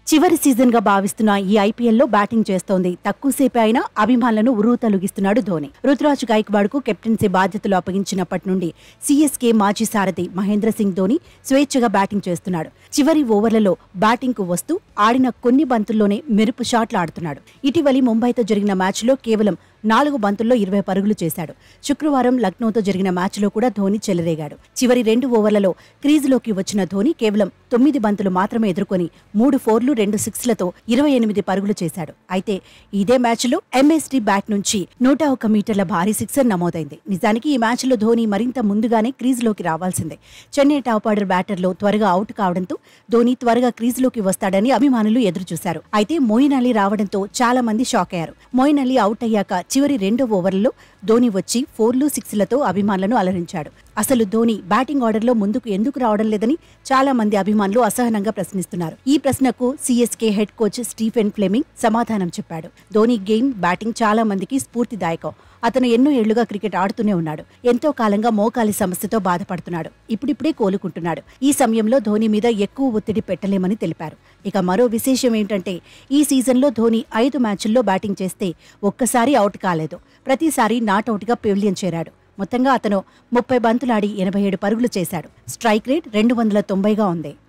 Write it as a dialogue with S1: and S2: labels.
S1: చివరి సీజన్ గా భావిస్తున్న ఈ ఐపీఎల్లో బ్యాటింగ్ చేస్తోంది తక్కువసేపే అయినా అభిమానులను ఉరుతలుగిస్తున్నాడు ధోని రుతురాజ్ గాయక్వాడ్ కు కెప్టెన్సీ బాధ్యతలు అప్పగించినప్పటి నుండి సీఎస్కే మాజీ సారథి మహేంద్ర సింగ్ ధోని స్వేచ్ఛగా బ్యాటింగ్ చేస్తున్నాడు చివరి ఓవర్లలో బ్యాటింగ్ కు వస్తూ ఆడిన కొన్ని బంతుల్లోనే మెరుపు షాట్లు ఆడుతున్నాడు ఇటీవలి ముంబైతో జరిగిన మ్యాచ్లో కేవలం నాలుగు బంతుల్లో ఇరవై పరుగులు చేశాడు శుక్రవారం లక్నోతో జరిగిన మ్యాచ్లో కూడా ధోని చెలరేగాడు చివరి రెండు ఓవర్లలో క్రీజులోకి వచ్చిన ధోని కేవలం తొమ్మిది బంతులు మాత్రమే ఎదుర్కొని మూడు ఫోర్లు రెండు సిక్స్లతో ఇరవై ఎనిమిది పరుగులు చేశాడు అయితే ఇదే మ్యాచ్లో ఎంఎస్డి బ్యాట్ నుంచి నూట ఒక్క మీటర్ల భారీ సిక్సర్ నమోదైంది నిజానికి ఈ మ్యాచ్లో ధోని మరింత ముందుగానే క్రీజులోకి రావాల్సిందే చెన్నై టాప్ ఆర్డర్ బ్యాటర్లో త్వరగా అవుట్ కావడంతో ధోని త్వరగా క్రీజులోకి వస్తాడని అభిమానులు ఎదురుచూశారు అయితే మోయిన్ అలీ రావడంతో చాలా మంది షాక్ అయ్యారు మోయిన్ అలీ అవుట్ అయ్యాక చివరి రెండు ఓవర్లలో ధోని వచ్చి ఫోర్లు సిక్స్లతో అభిమానులను అలరించాడు అసలు ధోని బ్యాటింగ్ ఆర్డర్లో ముందుకు ఎందుకు రావడం లేదని చాలా మంది అభిమానులు అసహనంగా ప్రశ్నిస్తున్నారు ఈ ప్రశ్నకు CSK head coach Stephen Fleming సమాధానం చెప్పాడు ధోని గేమ్ బ్యాటింగ్ చాలా మందికి స్ఫూర్తిదాయకం అతను ఎన్నో ఏళ్లుగా క్రికెట్ ఆడుతూనే ఉన్నాడు ఎంతో కాలంగా మోకాలి సమస్యతో బాధపడుతున్నాడు ఇప్పుడిప్పుడే కోలుకుంటున్నాడు ఈ సమయంలో ధోని మీద ఎక్కువ ఒత్తిడి పెట్టలేమని తెలిపారు ఇక మరో విశేషం ఏంటంటే ఈ సీజన్లో ధోని ఐదు మ్యాచ్ల్లో బ్యాటింగ్ చేస్తే ఒక్కసారి అవుట్ కాలేదు ప్రతిసారి నాట్అవుట్గా పెవిలియన్ చేరాడు మొత్తంగా అతను ముప్పై బంతులాడి ఎనభై ఏడు పరుగులు చేశాడు స్ట్రైక్ రేట్ రెండు వందల తొంభైగా ఉంది